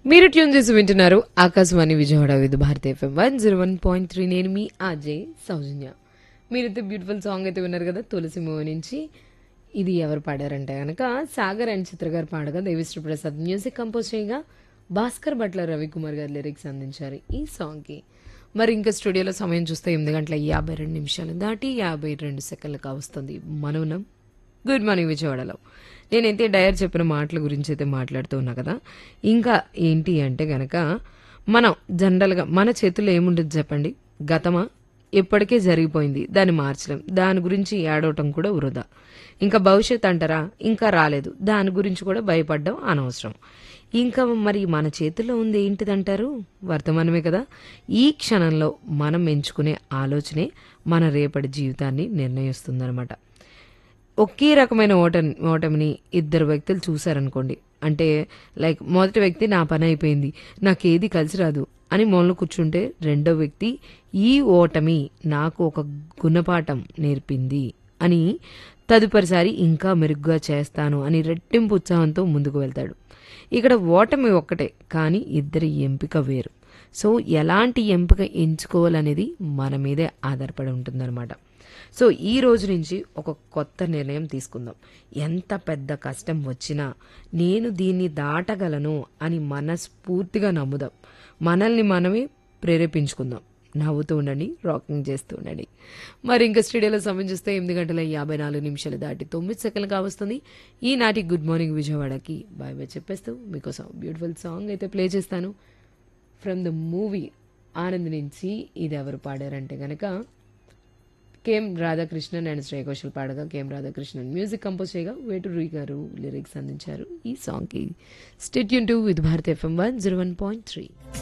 మీరు ట్యూన్ చేసి వింటున్నారు Akashvani Vijayawada with Bharati FM one zero one point three నేను మీ అజయ్ సౌజన్య మీరైతే బ్యూటిఫుల్ సాంగ్ అయితే విన్నారు కదా తులసి మూవీ నుంచి ఇది ఎవరు పాడారంటే కనుక సాగర్ అండ్ చిత్ర గారు పాడగా దేవిశ్రీ ప్రసాద్ మ్యూజిక్ కంపోజ్ చేయగా భాస్కర్ భట్ల రవికుమార్ గారు లిరిక్స్ అందించారు ఈ సాంగ్కి మరి ఇంకా స్టూడియోలో సమయం చూస్తే ఎనిమిది గంటల యాభై రెండు నిమిషాలు దాటి యాభై రెండు సెకండ్లకు వస్తుంది మనవునం గుడ్ మార్నింగ్ విజయవాడలో నేనైతే డయర్ చెప్పిన మాటల గురించి అయితే మాట్లాడుతూ ఉన్నా కదా ఇంకా ఏంటి అంటే గనక మనం జనరల్గా మన చేతుల్లో ఏముంటుంది చెప్పండి గతమా ఎప్పటికే జరిగిపోయింది దాన్ని మార్చలేం దాని గురించి ఏడవటం కూడా వృధా ఇంకా భవిష్యత్ అంటారా ఇంకా రాలేదు దాని గురించి కూడా భయపడడం అనవసరం ఇంకా మరి మన చేతుల్లో ఉంది ఏంటిదంటారు వర్తమానమే కదా ఈ క్షణంలో మనం ఎంచుకునే ఆలోచనే మన రేపటి జీవితాన్ని నిర్ణయిస్తుందన్నమాట ఒకే రకమైన ఓటమి ఓటమిని ఇద్దరు వ్యక్తులు చూశారనుకోండి అంటే లైక్ మొదటి వ్యక్తి నా పని అయిపోయింది నాకేది కలిసి రాదు అని మొదలు కూర్చుంటే రెండో వ్యక్తి ఈ ఓటమి నాకు ఒక గుణపాఠం నేర్పింది అని తదుపరిసారి ఇంకా మెరుగ్గా చేస్తాను అని రెట్టింపు ఉత్సాహంతో ముందుకు వెళ్తాడు ఇక్కడ ఓటమి ఒక్కటే కానీ ఇద్దరి ఎంపిక వేరు సో ఎలాంటి ఎంపిక ఎంచుకోవాలనేది మన మీదే ఆధారపడి ఉంటుందన్నమాట సో ఈ రోజు నుంచి ఒక కొత్త నిర్ణయం తీసుకుందాం ఎంత పెద్ద కష్టం వచ్చినా నేను దీన్ని దాటగలను అని మనస్ఫూర్తిగా నమ్ముదాం మనల్ని మనమే ప్రేరేపించుకుందాం నవ్వుతూ ఉండండి రాకింగ్ చేస్తూ ఉండండి మరి ఇంకా స్టూడియోలో సమయం చూస్తే ఎనిమిది గంటల యాభై నాలుగు నిమిషాలు దాటి తొమ్మిది సెకండ్లు కావస్తుంది ఈనాటి గుడ్ మార్నింగ్ విజయవాడకి బాయ్ బాయ్ చెప్పేస్తూ మీకోసం బ్యూటిఫుల్ సాంగ్ అయితే ప్లే చేస్తాను ఫ్రమ్ ద మూవీ ఆనంద్ నుంచి ఇది ఎవరు పాడారంటే గనక కేఎం రాధాకృష్ణన్ అండ్ శ్రేయ ఘోషల్ పాడగా కేఎం రాధాకృష్ణన్ మ్యూజిక్ కంపోజ్ చేయగా వేటూరి గారు లిరిక్స్ అందించారు ఈ సాంగ్కి stay tuned to with Bharat FM one zero one point three